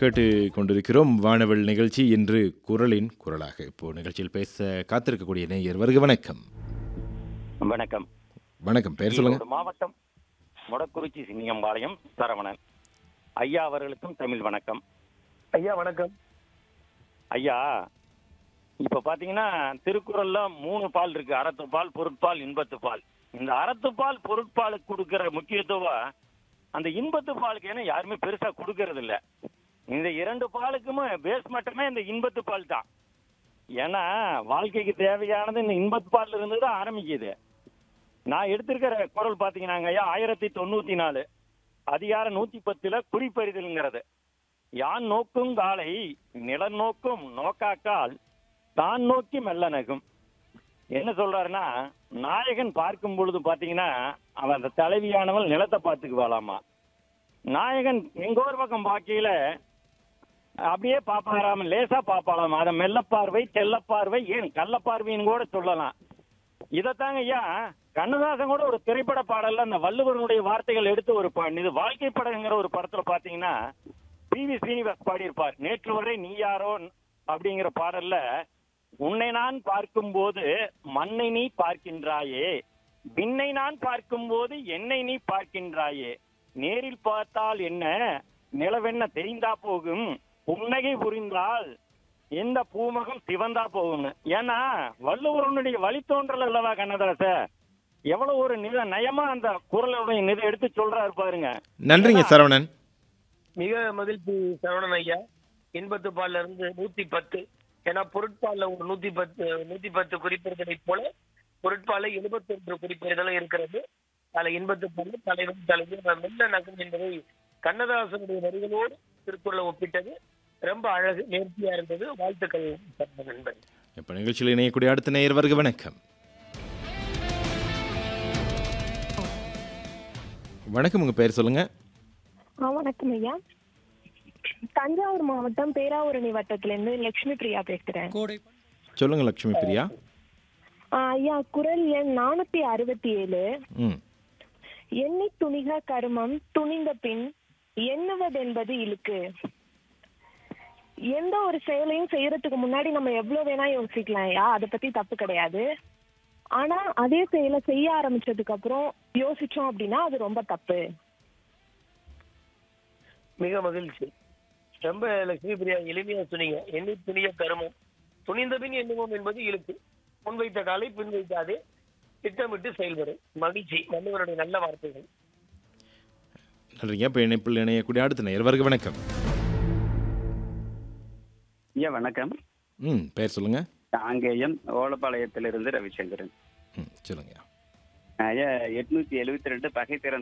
கேட்டு கொண்டிருக்கிறோம் வானவல் நிகழ்ச்சி இன்று குரலின் குரலாக இப்போ நிகழ்ச்சியில் பேச காத்திருக்கக்கூடிய நேயர் வருக வணக்கம் வணக்கம் வணக்கம் பேர் சொல்லுங்க ஈரோடு மாவட்டம் மொடக்குறிச்சி சிங்கியம்பாளையம் சரவணன் ஐயா அவர்களுக்கும் தமிழ் வணக்கம் ஐயா வணக்கம் ஐயா இப்ப பாத்தீங்கன்னா திருக்குறள்ல மூணு பால் இருக்கு அறத்துப்பால் பொருட்பால் இன்பத்துப்பால் இந்த அறத்துப்பால் பொருட்பாலுக்கு கொடுக்கிற முக்கியத்துவம் அந்த இன்பத்து பாலுக்கு ஏன்னா யாருமே பெருசா கொடுக்கறது இல்ல இந்த இரண்டு பாலுக்குமே பேஸ் மட்டுமே இந்த இன்பத்து பால் தான் ஏன்னா வாழ்க்கைக்கு தேவையானது இந்த இன்பத்து பால்ல இருந்து தான் ஆரம்பிக்குது நான் எடுத்திருக்கிற குரல் பாத்தீங்கன்னா ஐயா ஆயிரத்தி தொண்ணூத்தி நாலு அதிகாரம் நூத்தி பத்துல குறிப்பறிதல்ங்கிறது யான் நோக்கும் காலை நிலம் நோக்கும் நோக்காக்கால் தான் நோக்கி மெல்ல நகும் என்ன சொல்றாருன்னா நாயகன் பார்க்கும் பொழுது பாத்தீங்கன்னா அவன் அந்த தலைவியானவள் நிலத்தை பார்த்துக்குவாளாமா நாயகன் எங்க ஒரு பக்கம் பார்க்கையில அப்படியே பாப்பாராம லேசா பாப்பாளாம் அதை மெல்ல பார்வை செல்ல பார்வை ஏன் கள்ள பார்வைன்னு கூட சொல்லலாம் இதைத்தாங்க ஐயா கண்ணதாசன் கூட ஒரு திரைப்பட பாடல்ல அந்த வள்ளுவனுடைய வார்த்தைகள் எடுத்து ஒரு ப- இது வாழ்க்கை படங்கிற ஒரு படத்துல பாத்தீங்கன்னா பி வி ஸ்ரீனிவாஸ் பாடியிருப்பார் நேற்று வரை நீ யாரோ அப்படிங்கிற பாடல்ல உன்னை நான் பார்க்கும்போது மண்ணை நீ பார்க்கின்றாயே விண்ணை நான் பார்க்கும்போது என்னை நீ பார்க்கின்றாயே நேரில் பார்த்தால் என்ன நிலவென்ன தெரிந்தா போகும் புன்னகை புரிந்தால் எந்த பூமகம் சிவந்தா போகும்னு ஏன்னா வள்ளுவரனுடைய வழித்தோன்றல் அல்லவா கண்ணதாச எவ்வளவு ஒரு நித நயமா அந்த குரலுடைய நிதை எடுத்து சொல்றாரு பாருங்க நன்றிங்க சரவணன் மிக மகிழ்ச்சி சரவணன் ஐயா எண்பத்து பால்ல இருந்து நூத்தி பத்து ஏன்னா பொருட்பால்ல ஒரு நூத்தி பத்து நூத்தி பத்து குறிப்பிடுதலை போல பொருட்பால எழுபத்தி ஒன்று குறிப்பிடுதலும் இருக்கிறது அதுல எண்பத்து பால்ல தலைவன் தலைவர் மெல்ல நகம் என்பதை கண்ணதாசனுடைய வரிகளோடு திருக்குறளை ஒப்பிட்டது ரொம்ப அழகு நேர்த்தியா இருந்தது வாழ்த்துக்கள் சரவணன் நண்பன் இப்போ நிகழ்ச்சியில் இணையக்கூடிய அடுத்த நேயர் வருக வணக்கம் வணக்கம் உங்க பேர் சொல்லுங்க ஆ வணக்கம் ஐயா தஞ்சாவூர் மாவட்டம் பேராவூரணி வட்டத்திலிருந்து லட்சுமி பிரியா பேசுறேன் சொல்லுங்க லட்சுமி பிரியா ஆ, ஐயா குரல் எண் நானூத்தி அறுபத்தி ஏழு ம் எண்ணி துணிக கருமம் துணிந்த பின் எண்ணுவதென்பது இழுக்கு எந்த ஒரு செயலையும் செய்யறதுக்கு முன்னாடி நம்ம எவ்வளவு வேணா யோசிக்கலாம் ஐயா அதை பத்தி தப்பு கிடையாது ஆனா அதே செயலை செய்ய ஆரம்பிச்சதுக்கு அப்புறம் யோசிச்சோம் அப்படின்னா அது ரொம்ப தப்பு மிக மகிழ்ச்சி ரொம்ப லட்சுமி பிரியா எளிமையா சொன்னீங்க எண்ணி துணிய கருமம் துணிந்த பின் எண்ணுவோம் என்பது இழுக்கு முன் வைத்த காலை பின் வைக்காதே திட்டமிட்டு செயல்படும் மகிழ்ச்சி வள்ளுவருடைய நல்ல வார்த்தைகள் நன்றிங்க இப்போ இணைப்பில் இணையக்கூடிய அடுத்த நேயர் வருக வணக்கம் ஐயா வணக்கம் ம் பேர் சொல்லுங்க காங்கேயம் ஓலப்பாளையத்திலிருந்து ரவிசங்கரன் ம் சொல்லுங்க ஐயா எட்நூத்தி எழுபத்தி ரெண்டு பகை திறன்